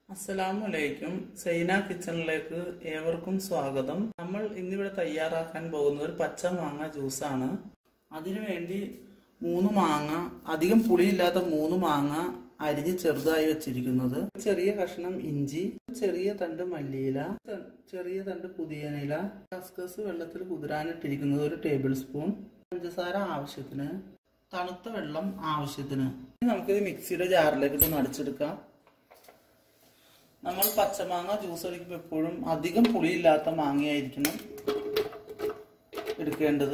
അസ്സലാമു അലൈക്കും സൈന കിച്ചണിലേക്ക് ഏവർക്കും സ്വാഗതം നമ്മൾ ഇന്നിവിടെ തയ്യാറാക്കാൻ പോകുന്നത് ഒരു പച്ച മാങ്ങ ജ്യൂസാണ് അതിനുവേണ്ടി മൂന്ന് മാങ്ങ അധികം പുളിയില്ലാത്ത മൂന്ന് മാങ്ങ അരിഞ്ഞ് ചെറുതായി വെച്ചിരിക്കുന്നത് ചെറിയ കഷ്ണം ഇഞ്ചി ചെറിയ തണ്ട് മല്ലിയില ത- ചെറിയ തണ്ട് പുതിയനില കസ്കസ് വെള്ളത്തിൽ കുതിരാനിട്ടിരിക്കുന്നത് ഒരു ടേബിൾ സ്പൂൺ പഞ്ചസാര ആവശ്യത്തിന് തണുത്ത വെള്ളം ആവശ്യത്തിന് ഇനി നമുക്കിത് മിക്സിയുടെ ജാറിലേക്ക് ഇട്ട് അടിച്ചെടുക്കാം നമ്മൾ പച്ചമാങ്ങ ജ്യൂസ് അടിക്കുമ്പോൾ എപ്പോഴും അധികം പുളിയില്ലാത്ത മാങ്ങയായിരിക്കണം എടുക്കേണ്ടത്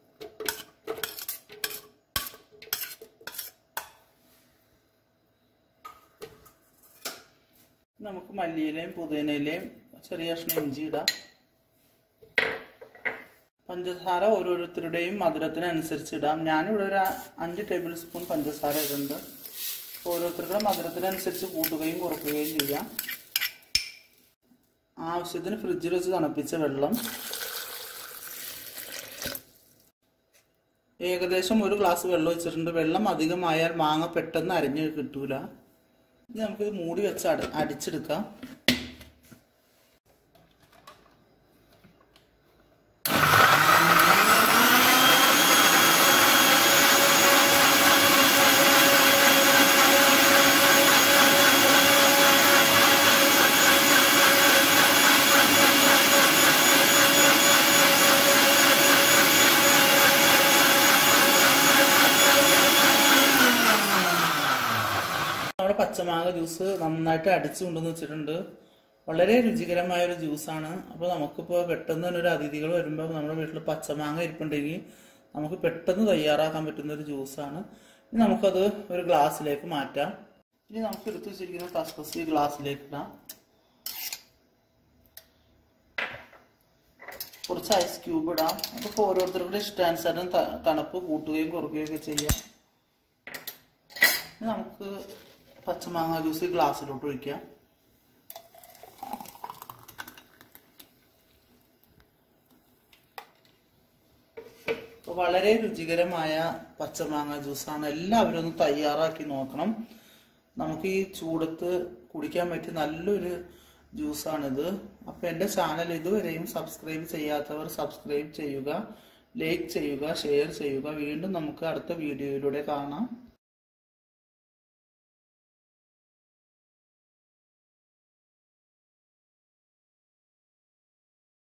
നമുക്ക് മല്ലിയിലയും പുതിനയിലയും ചെറിയ കഷ്ണം ഇഞ്ചി ഇടാം പഞ്ചസാര ഓരോരുത്തരുടെയും മധുരത്തിനനുസരിച്ച് ഇടാം ഞാനിവിടെ ഒരു അഞ്ച് ടേബിൾ സ്പൂൺ പഞ്ചസാര ഇടുന്നുണ്ട് ഓരോരുത്തരുടെ മധുരത്തിനനുസരിച്ച് കൂട്ടുകയും കുറയ്ക്കുകയും ചെയ്യാം ആവശ്യത്തിന് ഫ്രിഡ്ജിൽ വെച്ച് തണുപ്പിച്ച വെള്ളം ഏകദേശം ഒരു ഗ്ലാസ് വെള്ളം വെച്ചിട്ടുണ്ട് വെള്ളം അധികമായാൽ മാങ്ങ പെട്ടെന്ന് അരിഞ്ഞ് കിട്ടൂല ഇനി നമുക്കിത് മൂടി വെച്ച് അട അടിച്ചെടുക്കാം നമ്മുടെ പച്ചമാങ്ങ ജ്യൂസ് നന്നായിട്ട് അടിച്ചു കൊണ്ടുവന്ന് വെച്ചിട്ടുണ്ട് വളരെ രുചികരമായ ഒരു ജ്യൂസാണ് അപ്പോൾ നമുക്കിപ്പോൾ പെട്ടെന്ന് തന്നെ ഒരു അതിഥികൾ വരുമ്പോൾ നമ്മുടെ വീട്ടിൽ പച്ചമാങ്ങ ഇരിപ്പുണ്ടെങ്കിൽ നമുക്ക് പെട്ടെന്ന് തയ്യാറാക്കാൻ പറ്റുന്ന ഒരു ജ്യൂസാണ് ഇനി നമുക്കത് ഒരു ഗ്ലാസ്സിലേക്ക് മാറ്റാം ഇനി നമുക്ക് എടുത്തു വെച്ചിരിക്കുന്ന കസ്കസ് ഈ ഗ്ലാസ്സിലേക്ക് ഇടാം കുറച്ച് ഐസ് ക്യൂബ് ഇടാം നമുക്ക് ഓരോരുത്തരുടെ ഇഷ്ടാനുസരണം ത- തണുപ്പ് കൂട്ടുകയും കുറയ്ക്കുകയും ഒക്കെ ചെയ്യാം ഇനി നമുക്ക് പച്ചമാങ്ങ ജ്യൂസ് ഗ്ലാസ്സിലോട്ട് ഒഴിക്കാം അപ്പൊ വളരെ രുചികരമായ പച്ചമാങ്ങ ജ്യൂസാണ് എല്ലാവരും ഒന്ന് തയ്യാറാക്കി നോക്കണം നമുക്ക് ഈ ചൂടത്ത് കുടിക്കാൻ പറ്റിയ നല്ലൊരു ജ്യൂസാണിത് അപ്പൊ എൻ്റെ ചാനൽ ഇതുവരെയും സബ്സ്ക്രൈബ് ചെയ്യാത്തവർ സബ്സ്ക്രൈബ് ചെയ്യുക ലൈക്ക് ചെയ്യുക ഷെയർ ചെയ്യുക വീണ്ടും നമുക്ക് അടുത്ത വീഡിയോയിലൂടെ കാണാം